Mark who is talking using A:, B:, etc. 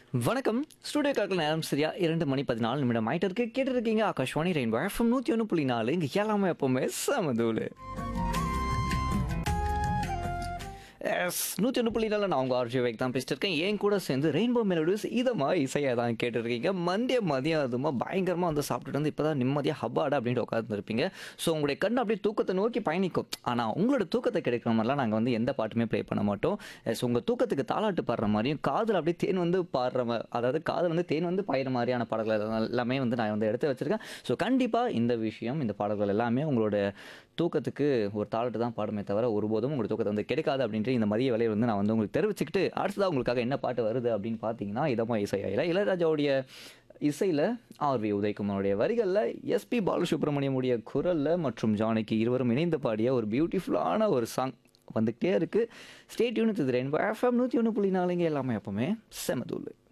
A: வணக்கம் ஸ்டூடியோ காக்கில் நேரம் சரியா இரண்டு மணி பதினாலு நிமிடம் ஆயிட்டு இருக்கு கேட்டு இருக்கீங்க ஆகாஷ்வாணி ரெயின்போ எஃப்எம் நூற்றி ஒன்று புள்ளி நாலு இங்கே எல்லாமே எப்போவுமே சமதூள் எஸ் நூற்றி ஒன்று புள்ளி நாலு நான் உங்கள் ஆர்ஜி வைக் தான் பேசிட்டு இருக்கேன் என் கூட சேர்ந்து ரெயின்போ மெலடிஸ் இதமாக இசையாக தான் கேட்டுருக்கீங்க மந்திய மதியம் அதுமா பயங்கரமாக வந்து சாப்பிட்டுட்டு வந்து இப்போ தான் நிம்மதியாக ஹப்பாடா அப்படின்ட்டு உட்காந்துருப்பீங்க ஸோ உங்களுடைய கண் அப்படியே தூக்கத்தை நோக்கி பயணிக்கும் ஆனால் உங்களோட தூக்கத்தை கிடைக்கிற மாதிரிலாம் நாங்கள் வந்து எந்த பாட்டுமே ப்ளே பண்ண மாட்டோம் எஸ் உங்கள் தூக்கத்துக்கு தாலாட்டு பாடுற மாதிரியும் காதில் அப்படியே தேன் வந்து பாடுற மா- அதாவது காதில் வந்து தேன் வந்து பாயிற மாதிரியான பாடல்கள் எல்லாமே வந்து நான் வந்து எடுத்து வச்சிருக்கேன் ஸோ கண்டிப்பாக இந்த விஷயம் இந்த பாடல்கள் எல்லாமே உங்களோட தூக்கத்துக்கு ஒரு தாளாட்டு தான் பாடுமே தவிர ஒருபோதும் உங்களுக்கு தூக்கத்தை வந்து கிடைக்காது அப்படின்ட்டு இந்த மதிய வேலையை வந்து நான் வந்து உங்களுக்கு தெரிவிச்சுக்கிட்டு அடுத்ததாக உங்களுக்காக என்ன பாட்டு வருது அப்படின்னு பார்த்தீங்கன்னா இதமாக இசையாயில இளையராஜாவுடைய இசையில் ஆர்வி உதயகுமாருடைய வரிகளில் எஸ்பி பாலசுப்ரமணியமுடைய குரலில் மற்றும் ஜானகி இருவரும் இணைந்து பாடிய ஒரு பியூட்டிஃபுல்லான ஒரு சாங் வந்துக்கிட்டே இருக்குது ஸ்டேட் யூனிட் இது ரெயின்போ எஃப்எம் நூற்றி ஒன்று புள்ளி நாலுங்க எல்லாமே எப்பவுமே செமதூள்